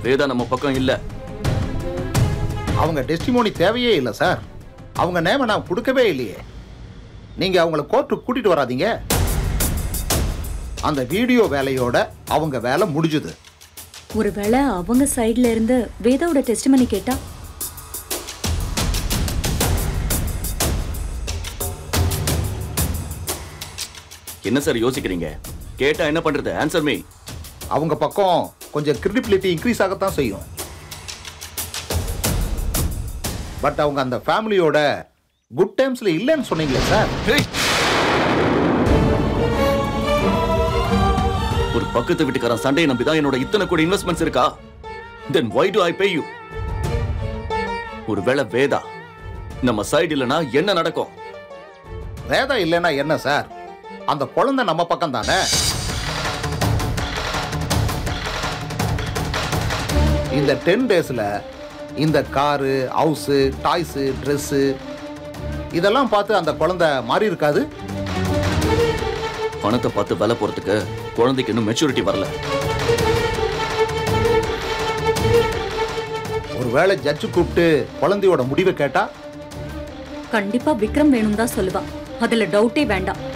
வேதா நம்ம பக்கம் இல்ல அவங்க டெஸ்டிமோனி தேவையே இல்லை சார் அவங்க நேம நான் கொடுக்கவே இல்லையே நீங்க அவங்கள கோர்ட்டுக்கு கூட்டிட்டு வராதீங்க அந்த வீடியோ வேலையோட அவங்க வேலை முடிஞ்சுது ஒருவேளை அவங்க சைடுல இருந்து வேதாவோட டெஸ்டிமனி கேட்டா என்ன சார் யோசிக்கிறீங்க கேட்டா என்ன பண்றது ஆன்சர் மீ அவங்க பக்கம் கொஞ்சம் கிரெடிபிலிட்டி இன்க்ரீஸ் ஆகத்தான் செய்யும் பட் அவங்க அந்த ஃபேமிலியோட குட் டைம்ஸ்ல இல்லைன்னு சொன்னீங்களே சார் ஒரு பக்கத்து வீட்டுக்காரன் சண்டையை நம்பி தான் என்னோட இத்தனை கோடி இன்வெஸ்ட்மெண்ட்ஸ் இருக்கா தென் why do I pay you ஒருவேளை வேதா நம்ம சைடு இல்லனா என்ன நடக்கும் வேதம் இல்லைன்னா என்ன சார் அந்த குழந்தை நம்ம பக்கம் தானே இந்த டென் டேஸ்ல இந்த காரு ஹவுஸு டாய்ஸு ட்ரெஸ்ஸு இதெல்லாம் பார்த்து அந்த குழந்தை மாறி இருக்காது பணத்தை பார்த்து வேலை போறதுக்கு குழந்தைக்கு இன்னும் மெச்சூரிட்டி வரல ஒருவேளை ஜட்ஜு கூப்பிட்டு குழந்தையோட முடிவை கேட்டா கண்டிப்பா விக்ரம் வேணும் தான் சொல்லுவா அதுல டவுட்டே வேண்டாம்